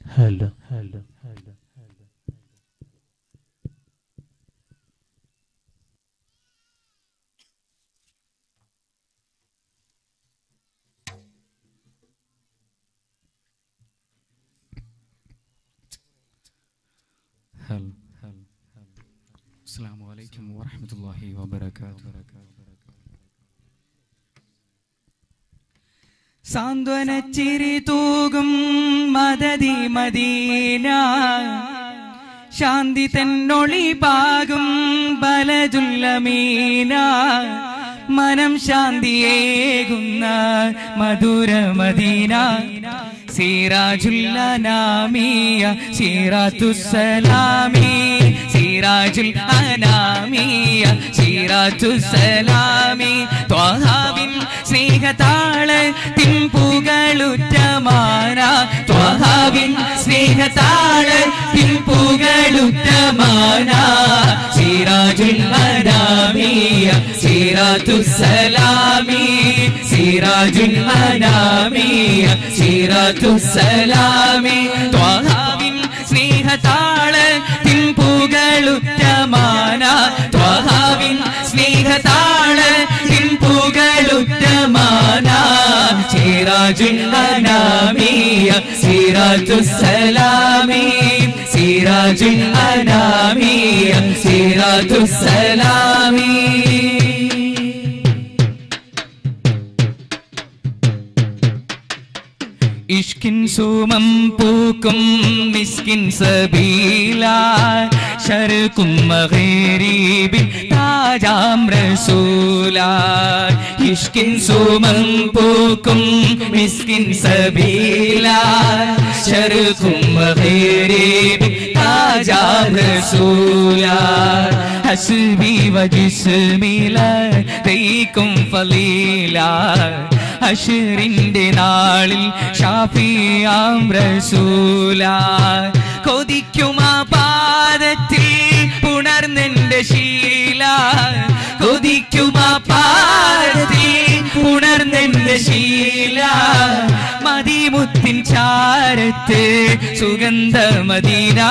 hello hello hello هل هل السلام عليكم ورحمة الله وبركاته സാന്ത്വനച്ചിരി തൂകും മദതി Medina ശാന്തി തന്നൊളി പാകും ബലജുല്ലമീന മനം ശാന്തിയേകുന്ന മധുര Medina സീറാജുല്ല നാമിയ സീറാത്തുസലാമി സീറാജുൽ അനാമിയ സീറാത്തുസലാമി ത്വഹാവിൻ സ്നേഹതാള് തിമ്പുകളുറ്റമാന ത്വഹാവിൻ സ്നേഹതാള് തിമ്പുകളുറ്റമാന സീറാജുൽ അനാമിയ സീറാത്തുസലാമി സീറാജുൽ അനാമിയ സീറാത്തുസലാമി ത്വഹാവിൻ സ്നേഹതാള് തിമ്പുകളുറ്റമാന ത്വഹാവിൻ സ്നേഹതാള് തിമ്പുകളുറ്റമാന സീറാജുൽ അനാമിയ സീറാത്തുസലാമി സീറാജുൽ അനാമിയ സീറാത്തുസലാമി ഇഷ്കിൻ സുമം പൂക്കും മിസ്കിൻ സബീല ശർക്കും മഗരീബിൻ താജാം റസൂല ഇഷ്കിൻ സുമം പൂക്കും മിസ്കിൻ സബീല ശർക്കും മഗരീബിൻ താജാം റസൂല ഹസ്ബി വജിസ്മില ദൈക്കും ഫലീല അഷറിന്റെ നാളിൽ ഷാഫിയാം റസൂല കൊതിക്കുമാ പാദത്തിൽ ഉണർന്നെന്റെ ശീല കൊതിക്കുമാ പാദത്തിൽ ഉണർന്നെന്റെ ശീല മതിമുത്തിൻ ചാരത്ത് സുഗന്ധ മദീന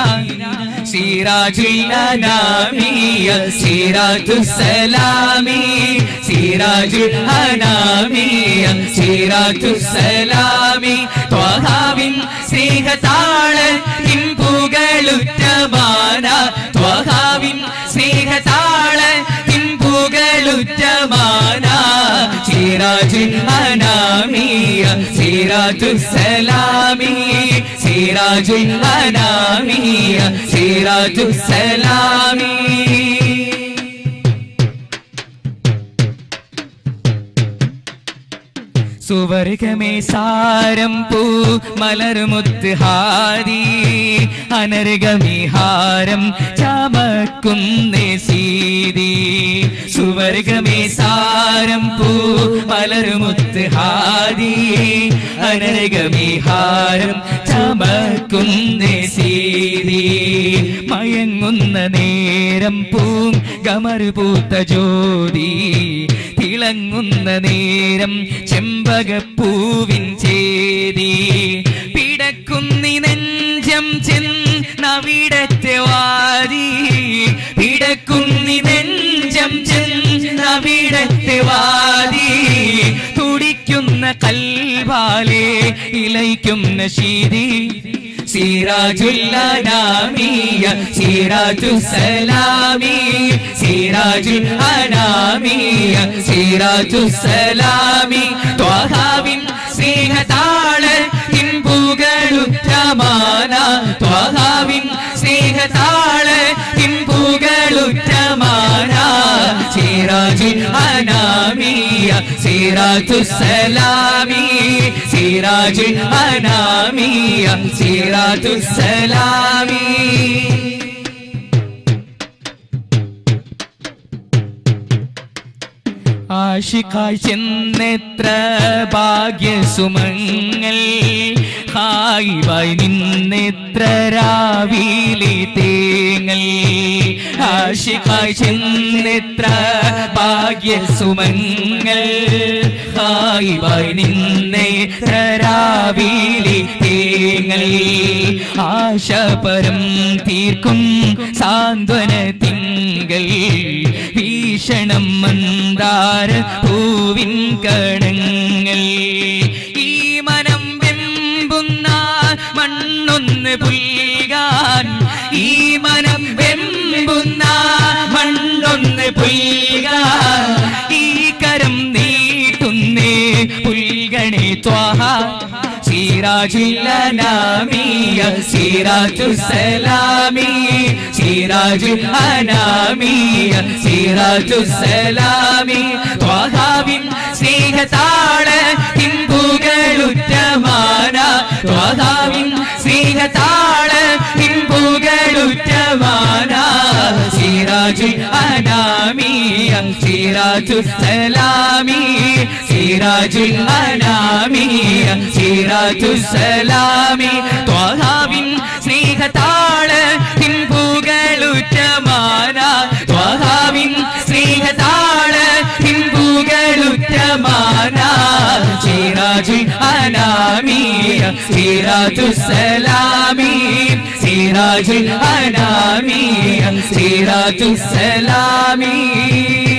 സിറാജുല്ലാനാമിയ സിറാജുസലാമി സിറാജുൽ അനാമിയ സിറാജുസലാമി ത്വഹാവിൻ സ്നേഹതാള് തിമ്പുകളുറ്റമാന ത്വഹാവിൻ സ്നേഹതാള് തിമ്പുകളുറ്റമാന സിറാജുൽ അനാമിയ സിറാജുസലാമി സിറാജുൽ അനാമിയ സിറാജുസലാമി സുവർഗമേ സാരം പൂ മലർമുത്ത് ഹാരി അനർഗമിഹാരം ചമക്കുന്നേ സീതി സുവർഗമേ സാരം പൂ മലർമുത്ത് ഹാരി അനർഗമിഹാരം ചമക്കുന്നേ സീതി മയങ്ങുന്ന നേരം പൂം ഗമർ പൂത്ത ജ്യോതി തിളങ്ങുന്ന നേരം ചെമ്പകപ്പൂവിൻ ചേതി പിടക്കുന്നി നെഞ്ചം ചെന്നവിടത്തെ വാരി പിടക്കുന്നി നെഞ്ചം ചെന്നവിടത്തെ വാരി തുടിക്കുന്ന കൽവാലെ ഇലയ്ക്കുന്ന ശീതി സിറാജുല്ലാനാമിയ സിറാജുസലാമി സിറാജുൽ അനാമിയ സിറാജുസലാമി ത്വഹാവിൻ സ്നേഹതാള് തിമ്പുകളുറ്റമാന ത്വഹാവിൻ സ്നേഹതാള് തിമ്പുകളുറ്റമാന സിറാജുൽ അനാമിയ സിറാജുസലാമി സിറാജുൽ അനാമിയ സിറാജുസലാമി ആഷിക്കായി ചെന്നെത്ര ഭാഗ്യസുമങ്ങൾ ഹായിവായി നിന്നെത്ര രാവിലെ തേങ്ങൽ ആഷിഖായി ചെന്നെത്ര ഭാഗ്യസുമങ്ങൾ ഹായിവായി നിന്നെത്ര രാവിലെ തേങ്ങൽ ആശപരം തീർക്കും സാന്ത്വന തിങ്കൾ ഭീഷണം മന്ദാര പൂവിൻ കണങ്ങൾ ഈ മനം വെമ്പുന്ന മണ്ണൊന്ന് പുൽകാൻ ഈ മനം വെമ്പുന്ന മണ്ണൊന്ന് പുൽകാൻ ഈ കരം നീട്ടുന്നേ പുൽഗണേ ത്വാഹ സിറാജുല്ലനാമിയ സിറാജു സലാമി സിറാജു അനാമിയ സിറാജു സലാമി ത്വാഹാവിൻ സ്നേഹതാള തിമ്പുകളുറ്റമാന ത്വാഹാവിൻ സ്നേഹതാള തിമ്പുകളുറ്റമാന സിറാജു അനാമിയ സിറാജു സലാമി സിറാജു അനാമിയ സിറാജു സലാമി ത്വാഹാവിൻ സ്നേഹതാള തിമ്പുകളുറ്റമാന ത്വാഹാവിൻ സ്നേഹതാള തിമ്പുകളുറ്റമാന സിറാജു അനാമിയ സിറാജു സലാമി സിറാജു അനാമിയ സിറാജു സലാമി